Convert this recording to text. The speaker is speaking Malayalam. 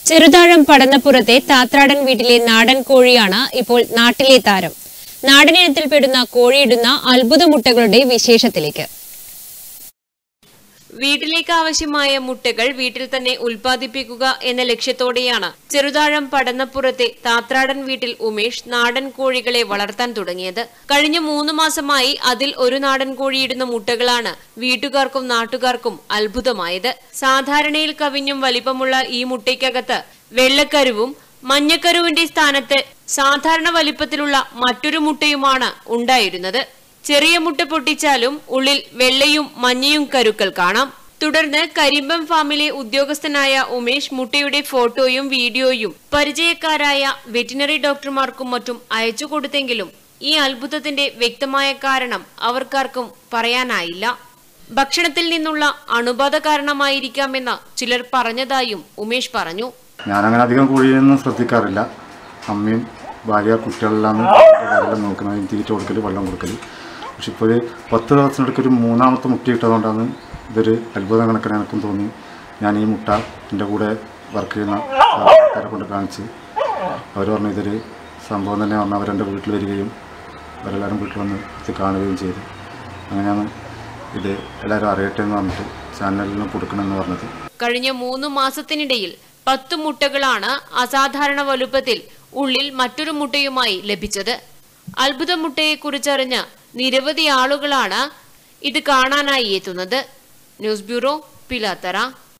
ചെറുതാഴം പടന്നപ്പുറത്തെ താത്രാടൻ വീട്ടിലെ നാടൻ കോഴിയാണ് ഇപ്പോൾ നാട്ടിലെ താരം നാടൻ ഇനത്തിൽപ്പെടുന്ന കോഴിയിടുന്ന അത്ഭുത മുട്ടകളുടെ വിശേഷത്തിലേക്ക് വീട്ടിലേക്ക് ആവശ്യമായ മുട്ടകൾ വീട്ടിൽ തന്നെ ഉൽപ്പാദിപ്പിക്കുക എന്ന ലക്ഷ്യത്തോടെയാണ് ചെറുതാഴം പടന്നപ്പുറത്തെ താത്രാടൻ വീട്ടിൽ ഉമേഷ് നാടൻ കോഴികളെ വളർത്താൻ തുടങ്ങിയത് കഴിഞ്ഞ മൂന്ന് മാസമായി അതിൽ ഒരു നാടൻ കോഴിയിടുന്ന മുട്ടകളാണ് വീട്ടുകാർക്കും നാട്ടുകാർക്കും അത്ഭുതമായത് സാധാരണയിൽ കവിഞ്ഞും വലിപ്പമുള്ള ഈ മുട്ടയ്ക്കകത്ത് വെള്ളക്കരുവും മഞ്ഞക്കരുവിന്റെ സ്ഥാനത്ത് സാധാരണ വലിപ്പത്തിലുള്ള മറ്റൊരു മുട്ടയുമാണ് ഉണ്ടായിരുന്നത് ചെറിയ മുട്ട പൊട്ടിച്ചാലും ഉള്ളിൽ വെള്ളയും മഞ്ഞയും കരുക്കൾ കാണാം തുടർന്ന് കരിമ്പം ഫാമിലെ ഉദ്യോഗസ്ഥനായ ഉമേഷ് മുട്ടയുടെ ഫോട്ടോയും വീഡിയോയും പരിചയക്കാരായ വെറ്റിനറി ഡോക്ടർമാർക്കും മറ്റും അയച്ചു കൊടുത്തെങ്കിലും ഈ അത്ഭുതത്തിന്റെ വ്യക്തമായ കാരണം അവർക്കാർക്കും പറയാനായില്ല ഭക്ഷണത്തിൽ നിന്നുള്ള അണുബാധ കാരണമായിരിക്കാമെന്ന് ചിലർ പറഞ്ഞതായും ഉമേഷ് പറഞ്ഞു ഞാനങ്ങനെ അധികം കോഴിയൊന്നും ശ്രദ്ധിക്കാറില്ല അമ്മയും ഭാര്യ കുട്ടികളെല്ലാം കാര്യമെല്ലാം നോക്കുന്നത് തീറ്റ കൊടുക്കൽ വെള്ളം കൊടുക്കൽ പക്ഷെ ഇപ്പോൾ ഒരു പത്ത് ദിവസത്തിനിടയ്ക്ക് ഒരു മൂന്നാമത്തെ മുട്ട ഇട്ടതുകൊണ്ടാണ് ഇതൊരു അത്ഭുതം കണക്കിന് എനിക്കും തോന്നി ഞാൻ ഈ മുട്ട എൻ്റെ കൂടെ വർക്ക് ചെയ്യുന്ന ആൾക്കാരെ കൊണ്ട് കാണിച്ച് അവർ പറഞ്ഞു ഇതൊരു സംഭവം തന്നെ പറഞ്ഞാൽ അവരെൻ്റെ വീട്ടിൽ വരികയും അവരെല്ലാവരും വീട്ടിൽ വന്ന് ഇത് കാണുകയും ചെയ്തു അങ്ങനെയാണ് ഇത് എല്ലാവരും അറിയട്ടെ എന്ന് പറഞ്ഞിട്ട് ചാനലിൽ കൊടുക്കണമെന്ന് പറഞ്ഞത് കഴിഞ്ഞ മൂന്ന് മാസത്തിനിടയിൽ പത്ത് മുട്ടകളാണ് അസാധാരണ വലുപ്പത്തിൽ ഉള്ളിൽ മറ്റൊരു മുട്ടയുമായി ലഭിച്ചത് അത്ഭുത മുട്ടയെ കുറിച്ചറിഞ്ഞ് നിരവധി ആളുകളാണ് ഇത് കാണാനായി എത്തുന്നത് ന്യൂസ് ബ്യൂറോ പിലാത്തറ